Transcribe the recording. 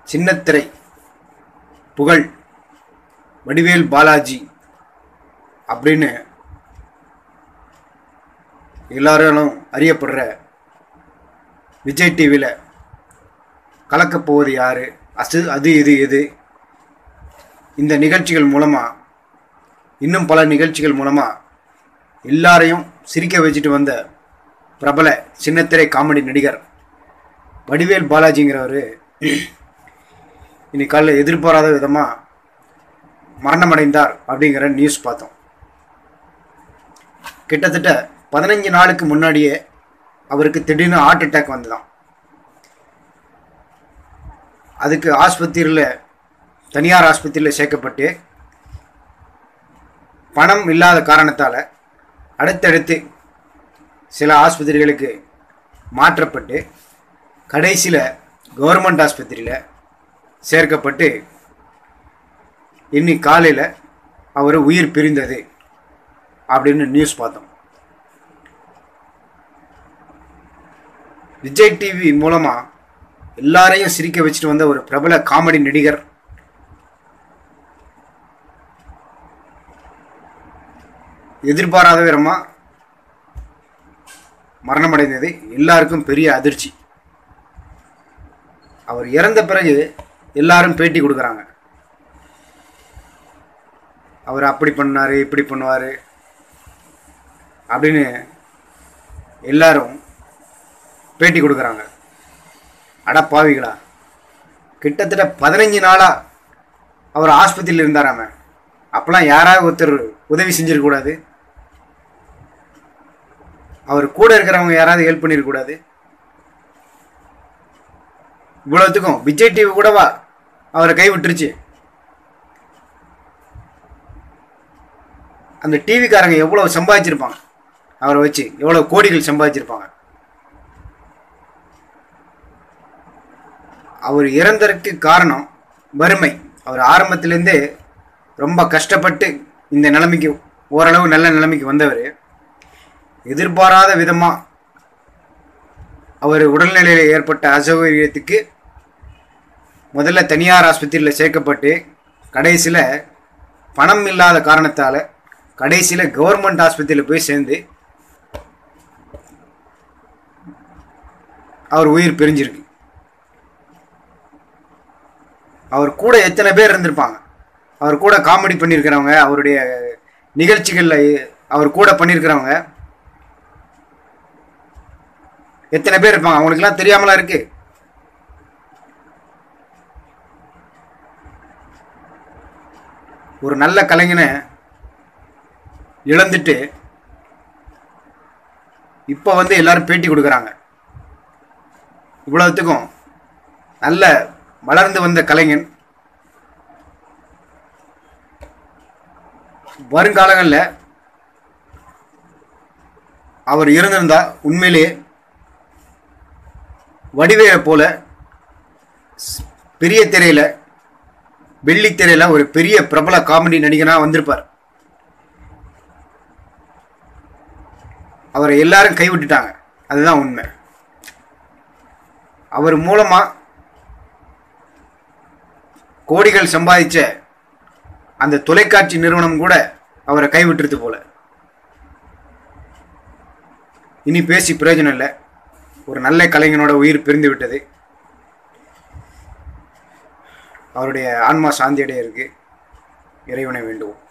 சின்னத்திரை புகழ் வடிவேல் பாலாஜி அப்படின்னு எல்லாராலும் அறியப்படுற விஜய் டிவியில் கலக்கப் போவது யார் அசு அது இது எது இந்த நிகழ்ச்சிகள் மூலமாக இன்னும் பல நிகழ்ச்சிகள் மூலமாக எல்லாரையும் சிரிக்க வச்சுட்டு வந்த பிரபல சின்னத்திரை காமெடி நடிகர் வடிவேல் பாலாஜிங்கிறவர் இன்னைக்கு காலையில் எதிர்பாராத விதமாக மரணமடைந்தார் அப்படிங்கிற நியூஸ் பார்த்தோம் கிட்டத்தட்ட பதினஞ்சு நாளுக்கு முன்னாடியே அவருக்கு திடீர்னு ஹார்ட் அட்டாக் வந்துதான் அதுக்கு ஆஸ்பத்திரியில் தனியார் ஆஸ்பத்திரியில் சேர்க்கப்பட்டு பணம் இல்லாத காரணத்தால் அடுத்தடுத்து சில ஆஸ்பத்திரிகளுக்கு மாற்றப்பட்டு கடைசியில் கவர்மெண்ட் ஆஸ்பத்திரியில் சேர்க்கப்பட்டு இன்னைக்கு காலையில் அவர் உயிர் பிரிந்தது அப்படின்னு நியூஸ் பார்த்தோம் விஜய் டிவி மூலமாக எல்லாரையும் சிரிக்க வச்சுட்டு வந்த ஒரு பிரபல காமெடி நடிகர் எதிர்பாராத விதமாக மரணமடைந்தது எல்லாருக்கும் பெரிய அதிர்ச்சி அவர் இறந்த பிறகு எல்லாரும் பேட்டி கொடுக்குறாங்க அவர் அப்படி பண்ணார் இப்படி பண்ணுவார் அப்படின்னு எல்லாரும் பேட்டி கொடுக்குறாங்க அட பாவிகளா கிட்டத்தட்ட பதினஞ்சு நாளாக அவர் ஆஸ்பத்திரியில் இருந்தாராம அப்போலாம் யாராவது ஒருத்தர் உதவி செஞ்சிருக்கக்கூடாது அவர் கூட இருக்கிறவங்க யாராவது ஹெல்ப் பண்ணிருக்கக்கூடாது இவ்வளோத்துக்கும் விஜய் டிவி கூடவா அவரை கைவிட்டுருச்சு அந்த டிவிக்காரங்க எவ்வளோ சம்பாதிச்சிருப்பாங்க அவரை வச்சு எவ்வளோ கோடிகள் சம்பாதிச்சிருப்பாங்க அவர் இறந்ததற்கு காரணம் வறுமை அவர் ஆரம்பத்திலேருந்தே ரொம்ப கஷ்டப்பட்டு இந்த நிலைமைக்கு ஓரளவு நல்ல நிலைமைக்கு வந்தவர் எதிர்பாராத விதமாக அவர் உடல்நிலையில் ஏற்பட்ட அசௌகரியத்துக்கு முதல்ல தனியார் ஆஸ்பத்திரியில் சேர்க்கப்பட்டு கடைசியில் பணம் இல்லாத காரணத்தால் கடைசியில் கவர்மெண்ட் ஆஸ்பத்திரியில் போய் சேர்ந்து அவர் உயிர் பிரிஞ்சிருக்கு அவர் கூட எத்தனை பேர் இருந்திருப்பாங்க அவர் கூட காமெடி பண்ணியிருக்கிறவங்க அவருடைய நிகழ்ச்சிகளில் அவர் கூட பண்ணியிருக்கிறவங்க எத்தனை பேர் இருப்பாங்க அவங்களுக்குலாம் தெரியாமலா இருக்கு ஒரு நல்ல கலைஞனை இழந்துட்டு இப்போ வந்து எல்லாரும் பேட்டி கொடுக்குறாங்க இவ்வளவுத்துக்கும் நல்ல வளர்ந்து வந்த கலைஞன் வருங்காலங்களில் அவர் இருந்திருந்தா உண்மையிலேயே வடிவேலை போல ஸ்- பெரிய திரையில் வெள்ளித்திரையில் ஒரு பெரிய பிரபல காமெடி நடிகனாக வந்திருப்பார் அவரை எல்லாரும் கைவிட்டுட்டாங்க அதுதான் உண்மை அவர் மூலமாக கோடிகள் சம்பாதிச்ச அந்த தொலைக்காட்சி நிறுவனம் கூட அவரை கைவிட்டுருது போல இனி பேசி பிரயோஜனம் இல்லை ஒரு நல்ல கலைஞனோட உயிர் பிரிந்து விட்டது அவருடைய ஆன்மா சாந்தியடைய இருக்கு இறைவனை வேண்டுவோம்